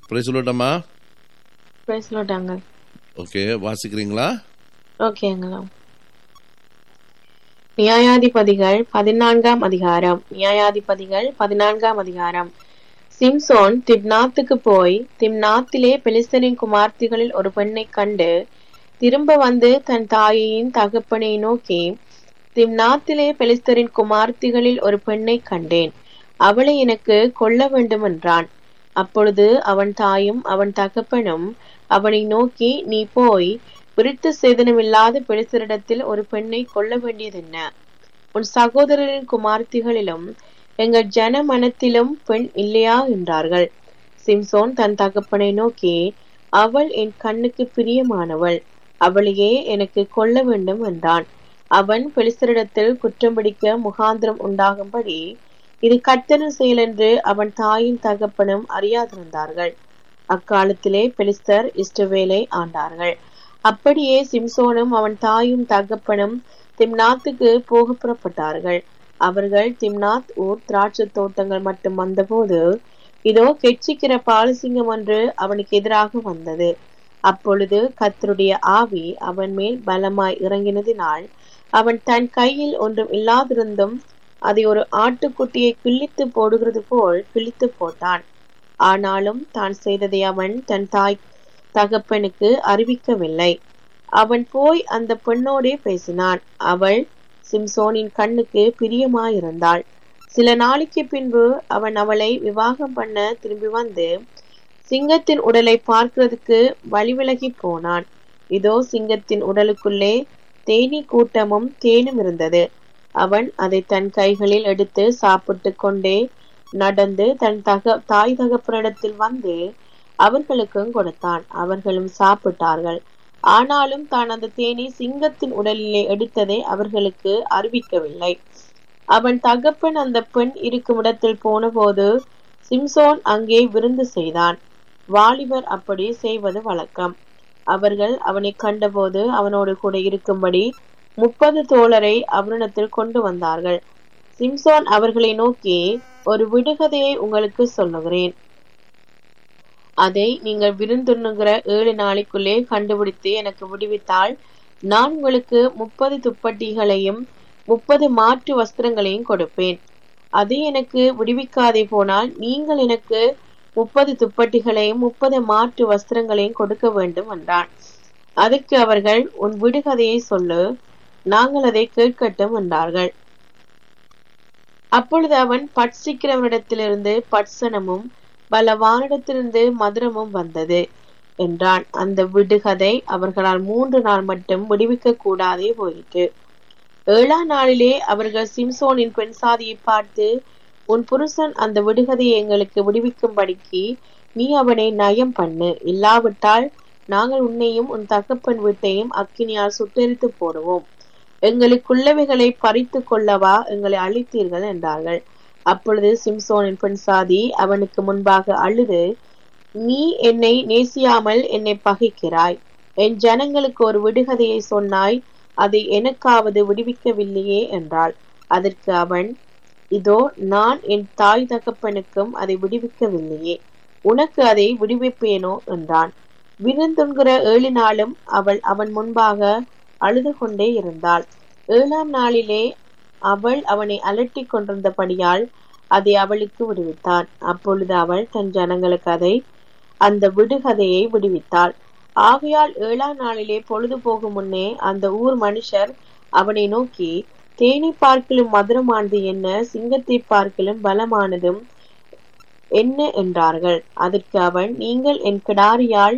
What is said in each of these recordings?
price சொல்லட்டமா praise lord uncle okay வாசிக்கிறீங்களா okay uncle நியாயாதிபதிகள் பதினான்காம் அதிகாரம் நியாயாதிபதிகள் பதினான்காம் அதிகாரம் சிம்சோன் திம்னாத்துக்கு போய் திம்னாத்திலே பெலிஸ்தரின் குமார்த்திகளில் ஒரு பெண்ணை கண்டு திரும்ப வந்து தன் தாயையின் தகப்பனை நோக்கி திம்னாத்திலே பெலிஸ்தரின் குமார்த்திகளில் ஒரு பெண்ணை கண்டேன் அவளை எனக்கு கொல்ல வேண்டும் என்றான் அப்பொழுது அவன் தாயும் அவன் தகப்பனும் அவனை நோக்கி நீ போய் விருத்த சேதனமில்லாத பெலிஸ்தரிடத்தில் ஒரு பெண்ணை கொல்ல வேண்டியதென்ன உன் சகோதரரின் குமார்த்திகளிலும் எங்கள் ஜன மனத்திலும் பெண் இல்லையா என்றார்கள் சிம்சோன் தன் தகப்பனை நோக்கி அவள் என் கண்ணுக்கு பிரியமானவள் அவளையே எனக்கு கொல்ல வேண்டும் என்றான் அவன் பெலிஸ்தரிடத்தில் குற்றம் பிடிக்க முகாந்திரம் உண்டாகும்படி இது கர்த்தரின் செயல் என்று அவன் தாயின் தகப்பனும் அறியாதிருந்தார்கள் அக்காலத்திலே பெலிஸ்தர் இஷ்டவேலை ஆண்டார்கள் அப்படியே சிம்சோனும் அவன் தாயும் தகப்பனும் திம்னாத்துக்கு போக புறப்பட்டார்கள் அவர்கள் திம்னாத் ஊர் திராட்சை தோட்டங்கள் மட்டும் வந்தபோது இதோ கெட்சிக்கிற பாலசிங்கம் ஒன்று அவனுக்கு எதிராக வந்தது அப்பொழுது கத்தருடைய ஆவி அவன் மேல் பலமாய் இறங்கினதினால் அவன் தன் கையில் ஒன்றும் இல்லாதிருந்தும் அதை ஒரு ஆட்டுக்குட்டியை கிழித்து போடுகிறது போல் கிழித்து போட்டான் ஆனாலும் தான் செய்ததை அவன் தன் தாய் தகப்பனுக்கு அறிவிக்கவில்லை அவன் போய் அந்த பெண்ணோடே பேசினான் அவள் சிம்சோனின் கண்ணுக்கு பிரியமாயிருந்தாள் சில நாளைக்கு பின்பு அவன் அவளை விவாகம் பண்ண திரும்பி வந்து சிங்கத்தின் உடலை பார்க்கிறதுக்கு வழிவிலகி போனான் இதோ சிங்கத்தின் உடலுக்குள்ளே தேனி கூட்டமும் தேனும் இருந்தது அவன் அதை தன் கைகளில் எடுத்து சாப்பிட்டு கொண்டே நடந்து தன் தக தாய் தகப்பனிடத்தில் வந்து அவர்களுக்கும் கொடுத்தான் அவர்களும் சாப்பிட்டார்கள் ஆனாலும் தான் அந்த தேனி சிங்கத்தின் உடலிலே எடுத்ததை அவர்களுக்கு அறிவிக்கவில்லை அவன் தகப்பன் அந்த பெண் இருக்கும் இடத்தில் போனபோது சிம்சோன் அங்கே விருந்து செய்தான் வாலிபர் அப்படி செய்வது வழக்கம் அவர்கள் அவனை கண்டபோது அவனோடு கூட இருக்கும்படி முப்பது தோழரை அவரிடத்தில் கொண்டு வந்தார்கள் சிம்சோன் அவர்களை நோக்கி ஒரு விடுகதையை உங்களுக்கு சொல்லுகிறேன் அதை நீங்கள் விருந்துண்ணுகிற ஏழு நாளைக்குள்ளே கண்டுபிடித்து எனக்கு விடுவித்தால் நான் உங்களுக்கு முப்பது துப்பட்டிகளையும் முப்பது மாற்று வஸ்திரங்களையும் கொடுப்பேன் அது எனக்கு விடுவிக்காதே போனால் நீங்கள் எனக்கு முப்பது துப்பட்டிகளையும் முப்பது மாற்று வஸ்திரங்களையும் கொடுக்க வேண்டும் என்றான் அதற்கு அவர்கள் உன் விடுகதையை சொல்லு நாங்கள் அதை கேட்கட்டும் என்றார்கள் அப்பொழுது அவன் பட்சிக்கிறவனிடத்திலிருந்து பட்சணமும் பலவானிடத்திலிருந்து மதுரமும் வந்தது என்றான் அந்த விடுகதை அவர்களால் மூன்று நாள் மட்டும் விடுவிக்க கூடாதே போயிற்று ஏழாம் நாளிலே அவர்கள் சிம்சோனின் பெண் சாதியை பார்த்து உன் புருஷன் அந்த விடுகதையை எங்களுக்கு விடுவிக்கும்படிக்கு நீ அவனை நயம் பண்ணு இல்லாவிட்டால் நாங்கள் உன்னையும் உன் தகப்பன் வீட்டையும் அக்கினியால் சுட்டெரித்து போடுவோம் எங்களுக்குள்ளவைகளை பறித்து கொள்ளவா எங்களை அழித்தீர்கள் என்றார்கள் அப்பொழுது சிம்சோனின் பெண் சாதி அவனுக்கு முன்பாக அழுது நீ என்னை நேசியாமல் என்னை பகைக்கிறாய் என் ஜனங்களுக்கு ஒரு விடுகதையை சொன்னாய் அதை எனக்காவது விடுவிக்கவில்லையே என்றாள் அதற்கு அவன் இதோ நான் என் தாய் தகப்பனுக்கும் அதை விடுவிக்கவில்லையே உனக்கு அதை விடுவிப்பேனோ என்றான் விருந்துண்கிற ஏழு நாளும் அவள் அவன் முன்பாக அழுது கொண்டே இருந்தாள் ஏழாம் நாளிலே அவள் அவனை அலட்டி கொண்டிருந்தபடியால் அதை அவளுக்கு விடுவித்தான் அப்பொழுது அவள் தன் ஜனங்களுக்கு அதை அந்த விடுகதையை விடுவித்தாள் ஆகையால் ஏழாம் நாளிலே பொழுது போகும் முன்னே அந்த ஊர் மனுஷர் அவனை நோக்கி தேனை பார்க்கலும் மதுரமானது என்ன சிங்கத்தை பார்க்கலும் பலமானதும் என்ன என்றார்கள் அதற்கு அவன் நீங்கள் என் கிடாரியால்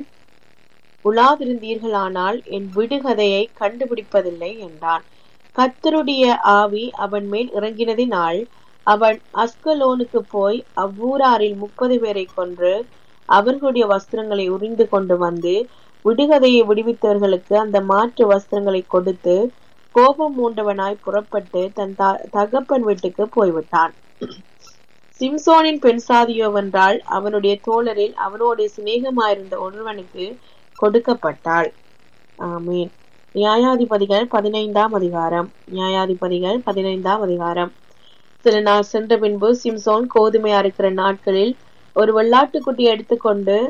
உலாதிருந்தீர்களானால் என் விடுகதையை கண்டுபிடிப்பதில்லை என்றான் கத்தருடைய ஆவி அவன் மேல் இறங்கினதினால் அவன் அஸ்கலோனுக்கு போய் அவ்வூராரில் முப்பது பேரை கொன்று அவர்களுடைய வஸ்திரங்களை உறிந்து கொண்டு வந்து விடுகதையை விடுவித்தவர்களுக்கு அந்த மாற்று வஸ்திரங்களை கொடுத்து கோபம் மூண்டவனாய் புறப்பட்டு தன் தகப்பன் வீட்டுக்கு போய்விட்டான் சிம்சோனின் பெண் சாதியோவென்றால் அவனுடைய தோழரில் அவனோட சிநேகமாயிருந்த ஒருவனுக்கு கொடுக்கப்பட்டாள் ஆமீன் நியாயாதிபதிகள் பதினைந்தாம் அதிகாரம் நியாயாதிபதிகள் பதினைந்தாம் அதிகாரம் சில நாள் சென்ற பின்பு சிம்சோன் கோதுமை அறுக்கிற நாட்களில் ஒரு வெள்ளாட்டுக்குட்டி எடுத்துக்கொண்டு